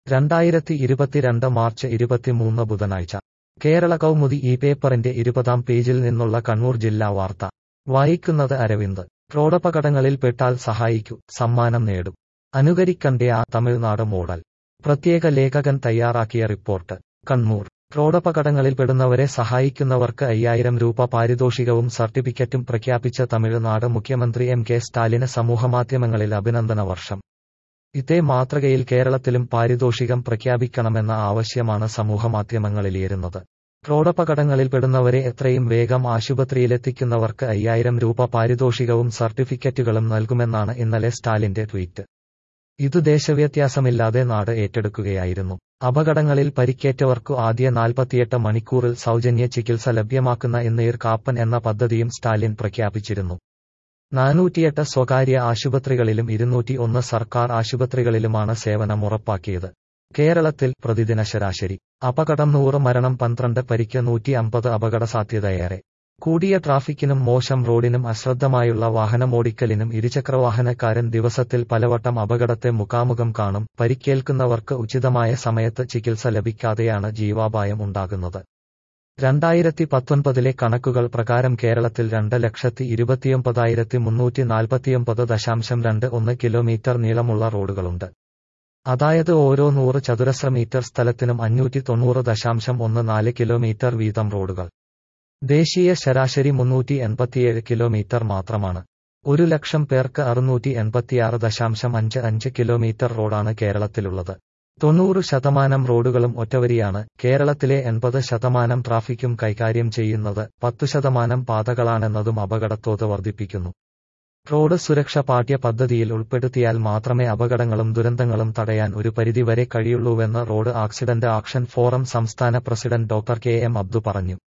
രണ്ടായിരത്തി ഇരുപത്തിരണ്ട് മാർച്ച് ഇരുപത്തിമൂന്ന് ബുധനാഴ്ച കേരള കൗമുദി ഈ പേപ്പറിന്റെ ഇരുപതാം പേജിൽ നിന്നുള്ള കണ്ണൂർ ജില്ലാ വാർത്ത വായിക്കുന്നത് അരവിന്ദ് റോഡപകടങ്ങളിൽ പെട്ടാൽ സഹായിക്കൂ സമ്മാനം നേടും അനുകരിക്കണ്ടേ ആ തമിഴ്നാട് മോഡൽ പ്രത്യേക ലേഖകൻ തയ്യാറാക്കിയ റിപ്പോർട്ട് കണ്ണൂർ റോഡപകടങ്ങളിൽ പെടുന്നവരെ സഹായിക്കുന്നവർക്ക് അയ്യായിരം രൂപ പാരിതോഷികവും സർട്ടിഫിക്കറ്റും പ്രഖ്യാപിച്ച തമിഴ്നാട് മുഖ്യമന്ത്രി എം കെ സ്റ്റാലിന് സമൂഹമാധ്യമങ്ങളിൽ അഭിനന്ദന വർഷം ഇതേ മാതൃകയിൽ കേരളത്തിലും പാരിതോഷികം പ്രഖ്യാപിക്കണമെന്ന ആവശ്യമാണ് സമൂഹമാധ്യമങ്ങളിലേറുന്നത് റോഡപകടങ്ങളിൽ പെടുന്നവരെ എത്രയും വേഗം ആശുപത്രിയിലെത്തിക്കുന്നവർക്ക് അയ്യായിരം രൂപ പാരിതോഷികവും സർട്ടിഫിക്കറ്റുകളും നൽകുമെന്നാണ് ഇന്നലെ സ്റ്റാലിന്റെ ട്വീറ്റ് ഇതു ദേശവ്യത്യാസമില്ലാതെ നാട് ഏറ്റെടുക്കുകയായിരുന്നു അപകടങ്ങളിൽ പരിക്കേറ്റവർക്കു ആദ്യ നാൽപ്പത്തിയെട്ട് മണിക്കൂറിൽ സൗജന്യ ചികിത്സ ലഭ്യമാക്കുന്ന എന്നീർ കാപ്പൻ എന്ന പദ്ധതിയും സ്റ്റാലിൻ പ്രഖ്യാപിച്ചിരുന്നു നാനൂറ്റിയെട്ട് സ്വകാര്യ ആശുപത്രികളിലും ഇരുന്നൂറ്റി ഒന്ന് സർക്കാർ ആശുപത്രികളിലുമാണ് സേവനം ഉറപ്പാക്കിയത് കേരളത്തിൽ പ്രതിദിന ശരാശരി അപകടം നൂറ് മരണം പന്ത്രണ്ട് പരിക്ക് നൂറ്റി അമ്പത് അപകട സാധ്യതയേറെ കൂടിയ ട്രാഫിക്കിനും മോശം റോഡിനും അശ്രദ്ധമായുള്ള വാഹനമോടിക്കലിനും ഇരുചക്രവാഹനക്കാരൻ ദിവസത്തിൽ പലവട്ടം അപകടത്തെ മുഖാമുഖം കാണും പരിക്കേൽക്കുന്നവർക്ക് ഉചിതമായ സമയത്ത് ചികിത്സ ലഭിക്കാതെയാണ് ജീവാപായം ഉണ്ടാകുന്നത് രണ്ടായിരത്തി പത്തൊൻപതിലെ കണക്കുകൾ പ്രകാരം കേരളത്തിൽ രണ്ട് ലക്ഷത്തി ഇരുപത്തിയൊമ്പതായിരത്തി മുന്നൂറ്റി നാൽപ്പത്തിയൊമ്പത് ദശാംശം രണ്ട് ഒന്ന് കിലോമീറ്റർ നീളമുള്ള റോഡുകളുണ്ട് അതായത് ഓരോ നൂറ് ചതുരശ്ര മീറ്റർ സ്ഥലത്തിനും അഞ്ഞൂറ്റി തൊണ്ണൂറ് ദശാംശം ഒന്ന് നാല് കിലോമീറ്റർ വീതം റോഡുകൾ ദേശീയ ശരാശരി മുന്നൂറ്റി എൺപത്തിയേഴ് കിലോമീറ്റർ മാത്രമാണ് ഒരു ലക്ഷം പേർക്ക് അറുന്നൂറ്റി എൺപത്തിയാറ് ദശാംശം അഞ്ച് അഞ്ച് കിലോമീറ്റർ റോഡാണ് കേരളത്തിലുള്ളത് തൊണ്ണൂറ് ശതമാനം റോഡുകളും ഒറ്റവരിയാണ് കേരളത്തിലെ എൺപത് ശതമാനം ട്രാഫിക്കും കൈകാര്യം ചെയ്യുന്നത് പത്തു ശതമാനം പാതകളാണെന്നതും അപകടത്തോത് വർദ്ധിപ്പിക്കുന്നു റോഡ് സുരക്ഷ പാഠ്യ പദ്ധതിയിൽ ഉൾപ്പെടുത്തിയാൽ മാത്രമേ അപകടങ്ങളും ദുരന്തങ്ങളും തടയാൻ ഒരു പരിധിവരെ കഴിയുള്ളൂവെന്ന് റോഡ് ആക്സിഡന്റ് ആക്ഷൻ ഫോറം സംസ്ഥാന president doctor K M Abdu പറഞ്ഞു